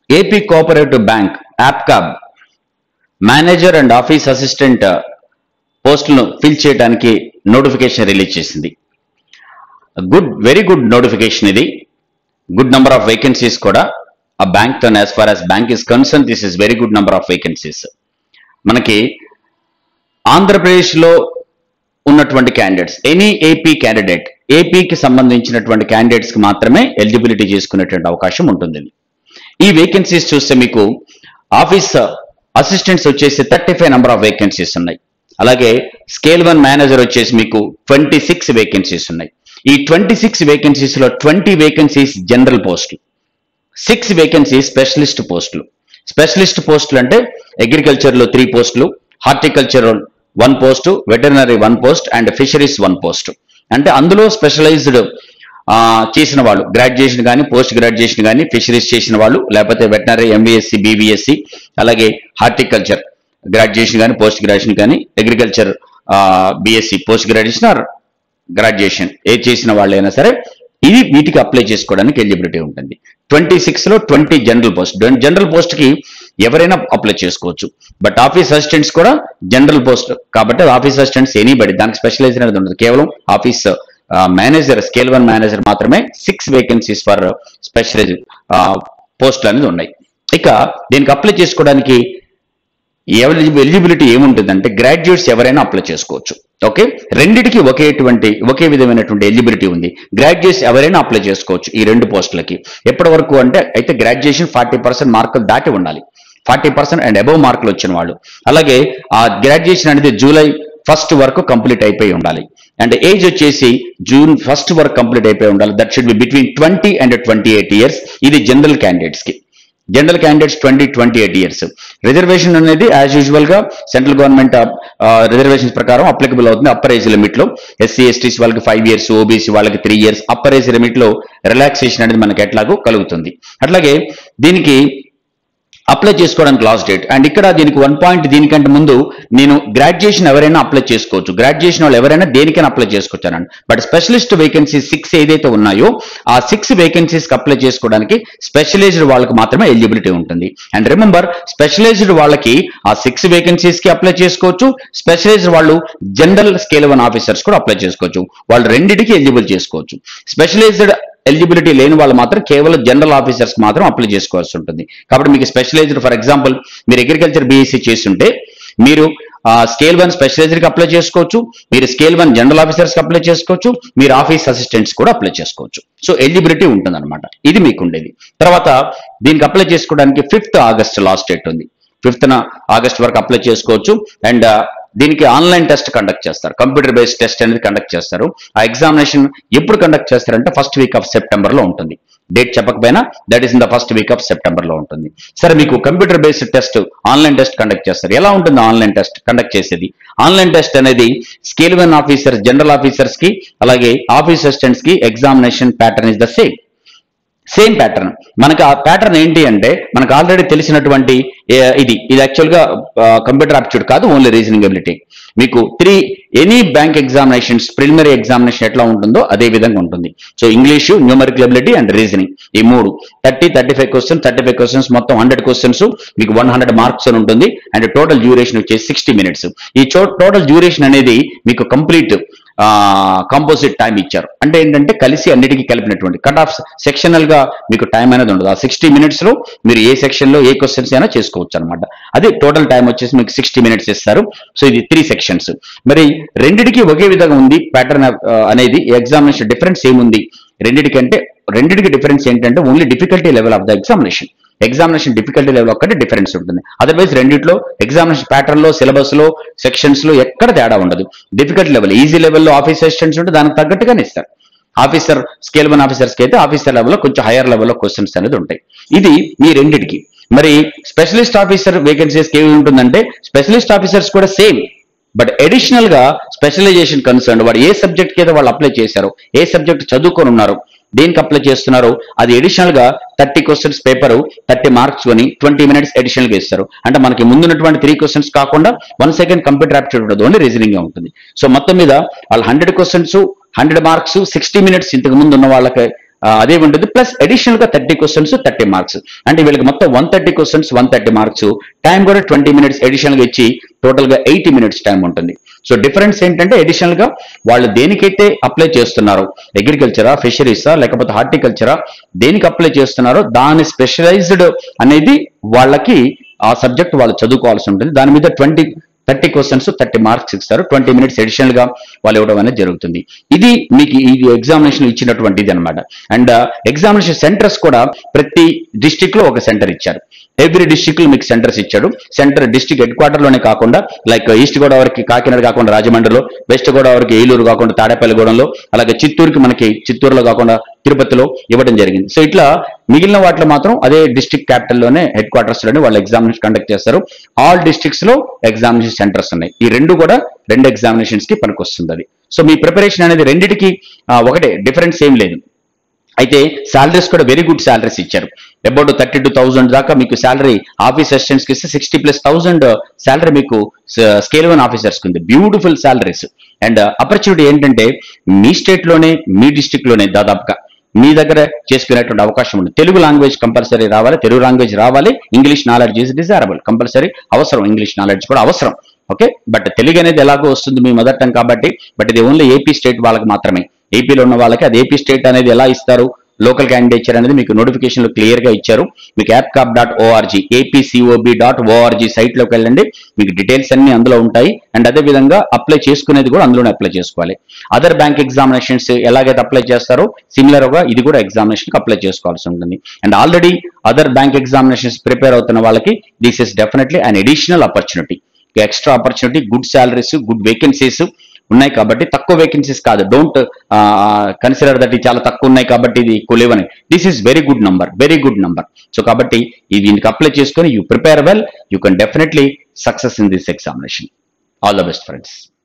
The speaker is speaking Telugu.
AP cooperative bank APCOB manager and office assistant పోస్టులను ఫిల్ చేయడానికి నోటిఫికేషన్ రిలీజ్ చేసింది గుడ్ వెరీ గుడ్ నోటిఫికేషన్ ఇది గుడ్ నెంబర్ ఆఫ్ వేకెన్సీస్ కూడా ఆ బ్యాంక్ తో as far as bank is concern this is very good number of vacancies మనకి ఆంధ్రప్రదేశ్లో ఉన్నటువంటి క్యాండిడేట్స్ ఎనీ ఏపీ క్యాండిడేట్ ఏపీకి సంబంధించినటువంటి క్యాండిడేట్స్ కి మాత్రమే ఎలిజిబిలిటీ చేసుకునేటువంటి అవకాశం ఉంటుంది ఈ వేకెన్సీస్ చూస్తే మీకు ఆఫీస్ అసిస్టెంట్స్ వచ్చేసి thirty five number of vacancies ఉన్నాయి అలాగే స్కేల్ వన్ మేనేజర్ వచ్చేసి మీకు ట్వంటీ సిక్స్ వేకెన్సీస్ ఉన్నాయి ఈ ట్వంటీ సిక్స్ వేకెన్సీస్ లో ట్వంటీ వేకెన్సీస్ జనరల్ పోస్టులు సిక్స్ వేకెన్సీ స్పెషలిస్ట్ పోస్టులు స్పెషలిస్ట్ పోస్టులు అంటే అగ్రికల్చర్ లో త్రీ పోస్టులు horticulture one post veterinary one post and fisheries one post అంటే అందులో స్పెషలైజ్డ్ చేసిన వాళ్ళు గ్రాడ్యుయేషన్ కానీ పోస్ట్ గ్రాడ్యుయేషన్ కానీ ఫిషరీస్ చేసిన వాళ్ళు లేకపోతే వెటనరీ ఎంబీఎస్సి బీబీఎస్సి అలాగే హార్టికల్చర్ గ్రాడ్యుయేషన్ కానీ పోస్ట్ గ్రాడ్యుయేషన్ కానీ agriculture BSc post graduation or graduation ఏ చేసిన వాళ్ళైనా సరే ఇది వీటికి అప్లై చేసుకోవడానికి ఎలిజిబిలిటీ ఉంటుంది ట్వంటీ సిక్స్ లో twenty general post general post కి ఎవరైనా అప్లై చేసుకోవచ్చు బట్ ఆఫీస్ అసిస్టెంట్స్ కూడా జనరల్ పోస్ట్ కాబట్టి ఆఫీస్ అసిస్టెంట్స్ ఎనీబడి దానికి స్పెషలైజ్ అనేది ఉండదు కేవలం office manager scale one manager మాత్రమే సిక్స్ వేకెన్సీస్ ఫర్ స్పెషలైజ్ పోస్టులు అనేది ఉన్నాయి ఇక దీనికి అప్లై చేసుకోవడానికి ఎలిజిబిలిటీ ఏముంటుందంటే గ్రాడ్యుయేట్స్ ఎవరైనా అప్లై చేసుకోవచ్చు ఓకే రెండిటికి ఒకేటువంటి ఒకే విధమైనటువంటి ఎలిజిబిలిటీ ఉంది గ్రాడ్యుయేట్స్ ఎవరైనా అప్లై చేసుకోవచ్చు ఈ రెండు పోస్టులకి ఎప్పటి వరకు అంటే అయితే గ్రాడ్యుయేషన్ ఫార్టీ పర్సెంట్ మార్కులు దాటి ఉండాలి ఫార్టీ పర్సెంట్ అండ్ అబవ్ మార్కులు వచ్చిన వాళ్ళు అలాగే ఆ గ్రాడ్యుయేషన్ అనేది జూలై ఫస్ట్ వరకు కంప్లీట్ అయిపోయి ఉండాలి అండ్ ఏజ్ వచ్చేసి జూన్ ఫస్ట్ వరకు కంప్లీట్ అయిపోయి ఉండాలి that should be between twenty and twenty eight years ఇది జనరల్ క్యాండిడేట్స్ కి general candidates twenty twenty eight years reservation అనేది యాజ్ యూజువల్ గా సెంట్రల్ గవర్నమెంట్ రిజర్వేషన్స్ ప్రకారం అప్లికబుల్ అవుతుంది అప్పర్ ఏజ్ లిమిట్ లో ఎస్సీ ఎస్టీస్ వాళ్ళకి ఫైవ్ ఇయర్స్ ఓబీసీ వాళ్ళకి three years upper age limit లో రిలాక్సేషన్ అనేది మనకి ఎట్లాగో కలుగుతుంది అట్లాగే దీనికి అప్లై చేసుకోవడానికి లాస్ట్ డేట్ అండ్ ఇక్కడ దీనికి వన్ పాయింట్ దీనికంటే ముందు నేను గ్రాడ్యుయేషన్ ఎవరైనా అప్లై చేసుకోవచ్చు గ్రాడ్యుయేషన్ వాళ్ళు ఎవరైనా దేనికైనా అప్లై చేసుకోవచ్చు అనండి బట్ స్పెషలిస్ట్ వేకెన్సీ సిక్స్ ఏదైతే ఉన్నాయో ఆ సిక్స్ వేకెన్సీస్కి అప్లై చేసుకోవడానికి స్పెషలైజ్డ్ వాళ్ళకి మాత్రమే ఎలిజిబిలిటీ ఉంటుంది అండ్ రిమెంబర్ స్పెషలైజ్డ్ వాళ్ళకి ఆ సిక్స్ వేకెన్సీస్ కి అప్లై చేసుకోవచ్చు స్పెషలైజ్డ్ వాళ్ళు జనరల్ స్కేల్ వన్ ఆఫీసర్స్ కూడా అప్లై చేసుకోవచ్చు వాళ్ళు రెండింటికి ఎలిజిబుల్ చేసుకోవచ్చు స్పెషలైజ్డ్ ఎలిజిబిలిటీ లేని వాళ్ళు మాత్రం కేవలం జనరల్ ఆఫీసర్స్ మాత్రం అప్లై చేసుకోవాల్సి ఉంటుంది కాబట్టి మీకు స్పెషలైజ్డ్ ఫర్ ఎగ్జాంపుల్ మీరు అగ్రికల్చర్ బీఎస్సీ చేస్తుంటే మీరు స్కేల్ వన్ స్పెషలైజ్డ్కి అప్లై చేసుకోవచ్చు మీరు స్కేల్ వన్ జనరల్ ఆఫీసర్స్కి అప్లై చేసుకోవచ్చు మీరు ఆఫీస్ అసిస్టెంట్స్ కూడా అప్లై చేసుకోవచ్చు సో ఎలిజిబిలిటీ ఉంటుందన్నమాట ఇది మీకు ఉండేది తర్వాత దీనికి అప్లై చేసుకోవడానికి ఫిఫ్త్ ఆగస్ట్ లాస్ట్ డేట్ ఉంది ఫిఫ్త్ ఆగస్ట్ వరకు అప్లై చేసుకోవచ్చు అండ్ దీనికి ఆన్లైన్ టెస్ట్ కండక్ట్ చేస్తారు కంప్యూటర్ బేస్డ్ టెస్ట్ అనేది కండక్ట్ చేస్తారు ఆ ఎగ్జామినేషన్ ఎప్పుడు కండక్ట్ చేస్తారంటే ఫస్ట్ వీక్ ఆఫ్ సెప్టెంబర్ లో ఉంటుంది డేట్ చెప్పకపోయినా that is in the first week of September లో ఉంటుంది సరే మీకు computer based test online test conduct చేస్తారు ఎలా ఉంటుంది ఆన్లైన్ టెస్ట్ కండక్ట్ చేసేది ఆన్లైన్ టెస్ట్ అనేది scale one officers general officers కి అలాగే ఆఫీస్ అసిస్టెంట్స్ కి examination pattern is the same same pattern మనకు ఆ ప్యాటర్న్ ఏంటి అంటే మనకు ఆల్రెడీ తెలిసినటువంటి ఏ, ఇది ఇది యాక్చువల్ గా కంప్యూటర్ ఆప్టిట్యూడ్ కాదు ఓన్లీ రీజనింగ్ ఎబిలిటీ మీకు three any bank examinations preliminary examination ఎట్లా ఉంటుందో అదే విధంగా ఉంటుంది so English numerical ability and reasoning ఈ మూడు thirty thirty five question thirty five questions మొత్తం హండ్రెడ్ క్వశ్చన్స్ మీకు వన్ హండ్రెడ్ మార్క్స్ అని ఉంటుంది అండ్ టోటల్ డ్యూరేషన్ వచ్చేసి సిక్స్టీ మినిట్స్ ఈ టోటల్ డ్యూరేషన్ అనేది మీకు కంప్లీట్ కాంపోజిట్ టైం ఇచ్చారు అంటే ఏంటంటే కలిసి అన్నిటికీ కలిపినటువంటి కట్ ఆఫ్ సెక్షనల్ గా మీకు టైం అనేది ఉండదు ఆ సిక్స్టీ మినిట్స్ లో మీరు ఏ సెక్షన్ లో ఏ క్వశ్చన్స్ అయినా చేసుకోవచ్చు అనమాట అది టోటల్ టైం వచ్చేసి మీకు సిక్స్టీ మినిట్స్ ఇస్తారు సో ఇది త్రీ సెక్షన్స్ మరి రెండిటికి ఒకే విధంగా ఉంది ప్యాటర్న్ అనేది ఎగ్జామినేషన్ డిఫరెన్స్ ఏముంది రెండిటికంటే రెండిటికి డిఫరెన్స్ ఏంటంటే only difficulty level of the examination examination difficulty level ఒక్కటే డిఫరెన్స్ ఉంటుంది అదర్వైజ్ రెండిట్లో ఎగ్జామినేషన్ ప్యాటర్న్ లో సిలబస్ లో సెక్షన్స్ లో ఎక్కడ తేడా ఉండదు డిఫికల్ట్ లెవెల్ ఈజీ లెవెల్లో ఆఫీస్ అసిస్టెంట్స్ ఉంటే దానికి తగ్గట్టుగానే ఇస్తారు ఆఫీసర్ స్కేల్ వన్ ఆఫీసర్స్ కి అయితే ఆఫీసర్ లెవెల్లో కొంచెం హైయర్ లెవెల్లో క్వశ్చన్స్ అనేది ఉంటాయి ఇది ఈ రెండిటికి మరి స్పెషలిస్ట్ ఆఫీసర్ వేకెన్సీస్ ఏమి ఉంటుందంటే స్పెషలిస్ట్ ఆఫీసర్స్ కూడా సేమ్ బట్ అడిషనల్ గా స్పెషలైజేషన్ కన్సర్న్ వాడు ఏ సబ్జెక్ట్ కి అయితే వాళ్ళు అప్లై చేశారో ఏ సబ్జెక్ట్ చదువుకొని ఉన్నారు దేనికి అప్లై చేస్తున్నారు అది అడిషనల్ గా thirty questions paper thirty marks కొని ట్వంటీ మినిట్స్ అడిషనల్ గా ఇస్తారు అంటే మనకి ముందున్నటువంటి త్రీ క్వశ్చన్స్ కాకుండా వన్ సెకండ్ కంప్యూటర్ యాప్టిట్యూడ్ ఉండదు ఓన్లీ రీజనింగ్ గా ఉంటుంది సో మొత్తం మీద వాళ్ళు hundred questions hundred marks sixty minutes ఇంతకు ముందు ఉన్న వాళ్ళకి అదే ఉంటుంది ప్లస్ అడిషనల్ గా థర్టీ క్వశ్చన్స్ థర్టీ మార్క్స్ అంటే వీళ్ళకి మొత్తం one thirty questions one thirty marks time కూడా ట్వంటీ మినిట్స్ అడిషనల్ గా ఇచ్చి టోటల్ గా ఎయిటీ మినిట్స్ టైం ఉంటుంది సో డిఫరెన్స్ ఏంటంటే అడిషనల్ గా వాళ్ళు దేనికైతే అప్లై చేస్తున్నారో అగ్రికల్చరా ఫిషరీసా లేకపోతే హార్టికల్చరా దేనికి అప్లై చేస్తున్నారో దాని స్పెషలైజ్డ్ అనేది వాళ్ళకి ఆ సబ్జెక్ట్ వాళ్ళు చదువుకోవాల్సి ఉంటుంది దాని మీద twenty thirty questions thirty marks ఇస్తారు ట్వంటీ మినిట్స్ అడిషనల్ గా వాళ్ళు ఇవ్వడం అనేది జరుగుతుంది ఇది మీకు ఈ ఎగ్జామినేషన్ ఇచ్చినటువంటి ఇది అనమాట అండ్ ఎగ్జామినేషన్ సెంటర్స్ కూడా ప్రతి డిస్టిక్ లో ఒక సెంటర్ ఇచ్చారు ఎవ్రీ డిస్టిక్ లో మీకు సెంటర్స్ ఇచ్చాడు సెంటర్ డిస్టిక్ హెడ్ క్వార్టర్ లోనే కాకుండా లైక్ ఈస్ట్ గోదావరికి కాకినాడ కాకుండా రాజమండ్రిలో వెస్ట్ గోదావరికి ఏలూరు కాకుండా తాడేపల్లిగూడెంలో అలాగే చిత్తూరుకి మనకి చిత్తూరులో కాకుండా తిరుపతిలో ఇవ్వడం జరిగింది సో ఇట్లా మిగిలిన వాటిలో మాత్రం అదే డిస్టిక్ క్యాపిటల్ లోనే హెడ్ క్వార్టర్స్ లోనే వాళ్ళు ఎగ్జామినేషన్ కండక్ట్ చేస్తారు ఆల్ డిస్ట్రిక్ట్స్ లో ఎగ్జామినేషన్ సెంటర్స్ ఉన్నాయి ఈ రెండు కూడా రెండు ఎగ్జామినేషన్స్ కి పనికొస్తుంది అది సో మీ ప్రిపరేషన్ అనేది రెండిటికి ఆ, ఒకటే డిఫరెన్స్ ఏం లేదు అయితే శాలరీస్ కూడా వెరీ గుడ్ శాలరీస్ ఇచ్చారు అబౌట్ థర్టీ టూ థౌసండ్ దాకా మీకు శాలరీ ఆఫీస్ అసిస్టెంట్స్ కి ఇస్తే సిక్స్టీ ప్లస్ థౌసండ్ శాలరీ మీకు స్కేల్ వన్ ఆఫీసర్స్ కి ఉంది బ్యూటిఫుల్ శాలరీస్ అండ్ ఆపర్చునిటీ ఏంటంటే మీ స్టేట్ లోనే మీ డిస్ట్రిక్ట్ లోనే దాదాపుగా మీ దగ్గర చేసుకునేటువంటి అవకాశం ఉంది తెలుగు లాంగ్వేజ్ కంపల్సరీ రావాలి తెలుగు లాంగ్వేజ్ రావాలి English knowledge is desirable compulsory అవసరం ఇంగ్లీష్ నాలెడ్జ్ కూడా అవసరం ఓకే బట్ తెలుగు అనేది ఎలాగో వస్తుంది మీ మదర్ టంగ్ కాబట్టి బట్ ఇది ఓన్లీ ఏపీ స్టేట్ వాళ్ళకి మాత్రమే ఏపీలో ఉన్న వాళ్ళకి అది ఏపీ స్టేట్ అనేది ఎలా ఇస్తారు లోకల్ క్యాండిడేచర్ అనేది మీకు నోటిఫికేషన్ లో క్లియర్ గా ఇచ్చారు మీకు APCOB dot ORG APCOB dot ORG site లోకి వెళ్ళండి మీకు డీటెయిల్స్ అన్ని అందులో ఉంటాయి అండ్ అదే విధంగా అప్లై చేసుకునేది కూడా అందులోనే అప్లై చేసుకోవాలి అదర్ బ్యాంక్ ఎగ్జామినేషన్స్ ఎలాగైతే అప్లై చేస్తారో సిమిలర్ గా ఇది కూడా ఎగ్జామినేషన్ కి అప్లై చేసుకోవాల్సి ఉంటుంది and already other bank examinations prepare అవుతున్న వాళ్ళకి this is definitely an additional opportunity extra opportunity good salaries good vacancies ఉన్నాయి కాబట్టి తక్కువ వేకెన్సీస్ కాదు డోంట్ కన్సిడర్ దట్ చాలా తక్కువ ఉన్నాయి కాబట్టి ఇది ఎక్కువ లేవని this is very good number very good number so కాబట్టి ఇది దీనికి అప్లై చేసుకొని you prepare well you can definitely success in this examination all the best friends